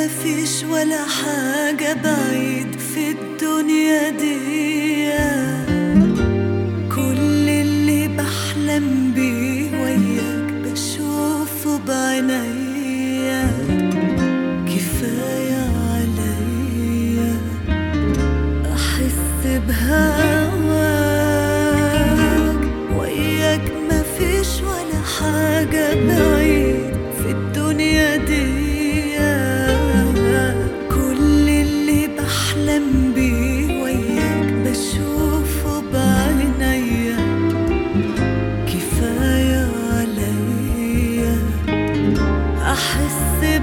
مفيش ولا حاجة بعيد في الدنيا دي كل اللي بحلم بيه وياك بشوفه بعينيا كفاية عليا أحس بهواك وياك مفيش ولا حاجة بعيد في الدنيا دي كل اللي بحلم بيه وياك بشوفه بعينيا كفاية عليا أحس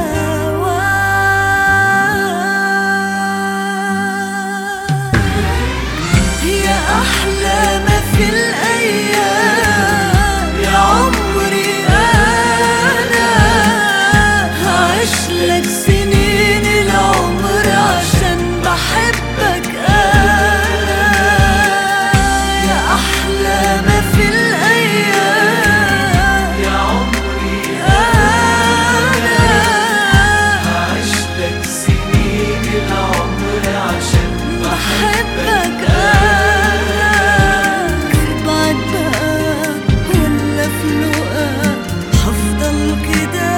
بهواك يا أحلى ما في الأيام يا عمري أنا هعيش لك سنين العمر عشان بحبك أنا يا أحلى ما في الأيام يا عمري أنا أعيش لك سنين العمر عشان بحبك أنا في بعد بقى ولا في لقا هفضل كده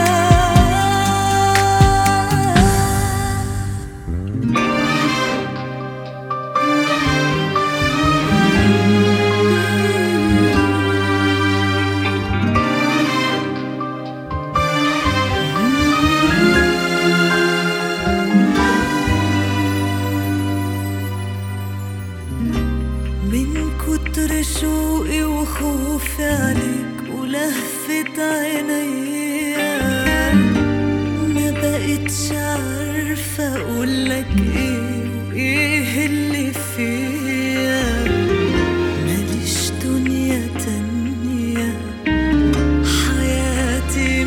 من كتر شوقي وخوفي عليك ولهفة عينيا ما بقتش عارفة أقولك إيه وإيه اللي فيا ماليش دنيا تانية حياتي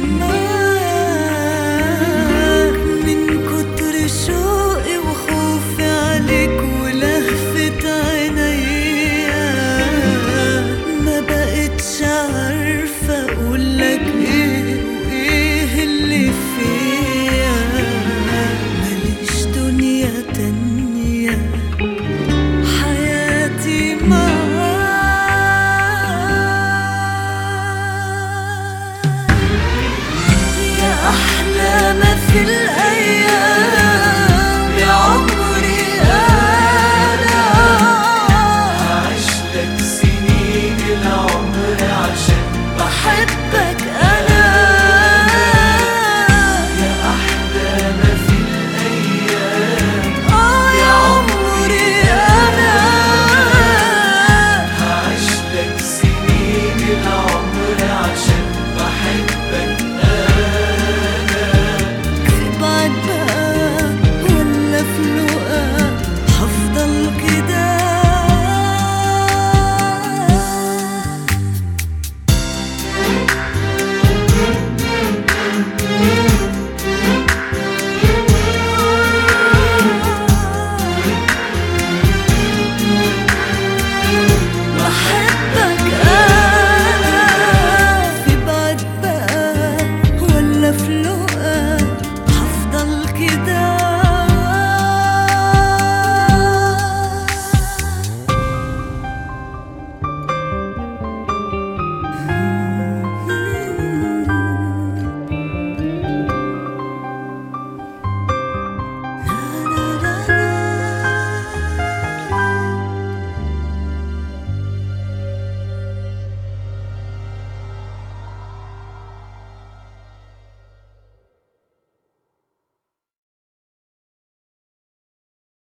معاك من كتر شوقي وخوفي عليك ولهفة عينيا ما بقتش عارفة أقولك إيه وإيه اللي فيا ماليش دنيا تانية حياتي معاك يا أحلى ما في الأيام يا عمري أنا أعيش لك سنين العمر عشان بحبك